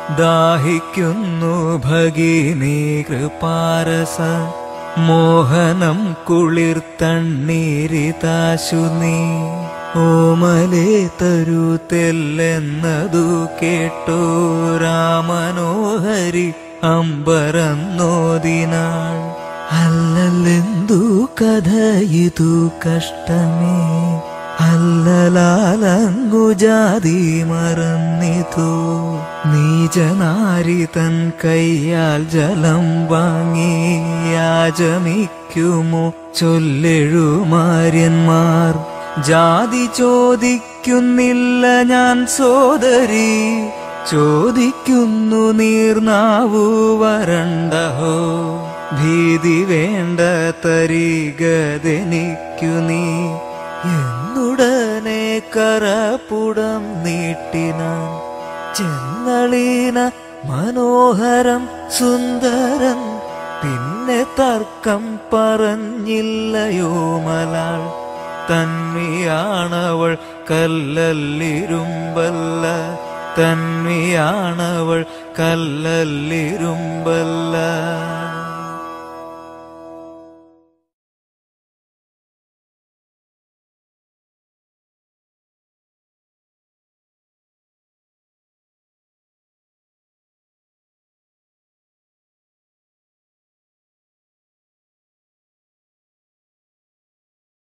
ദാഹിക്കുന്നു ഭഗിനി കൃപാരസ മോഹനം കുളിർത്തണ്ണീരിതാശു നീ ഓമലേ തരൂ തെല്ലെന്നതു കേട്ടോ രാമനോഹരി അമ്പരന്നോദിനാൾ അല്ലല്ലെന്തു കഥ ഇതു കഷ്ടമേ അല്ലലാലങ്ങു ജാതി മറന്നിതു നീചനാരി തൻ കയ്യാൽ ജലം വാങ്ങി യാചമിക്കുമോ ചൊല്ലെഴുമാര്യന്മാർ ജാതി ചോദിക്കുന്നില്ല ഞാൻ സോദരി ചോദിക്കുന്നു നീർനാവു വരണ്ടഹോ ഭീതി വേണ്ട തരികതെനിക്കു നീ എന്നുടനെ കറപുടം നീട്ടിനാൻ ചെന്നളീന മനോഹരം സുന്ദരൻ പിന്നെ തർക്കം പറഞ്ഞില്ലയോ മലാൾ തന്മിയാണവൾ കല്ലല്ലിരുമ്പല്ല തന്മിയാണവൾ കല്ലല്ലിരുമ്പല്ല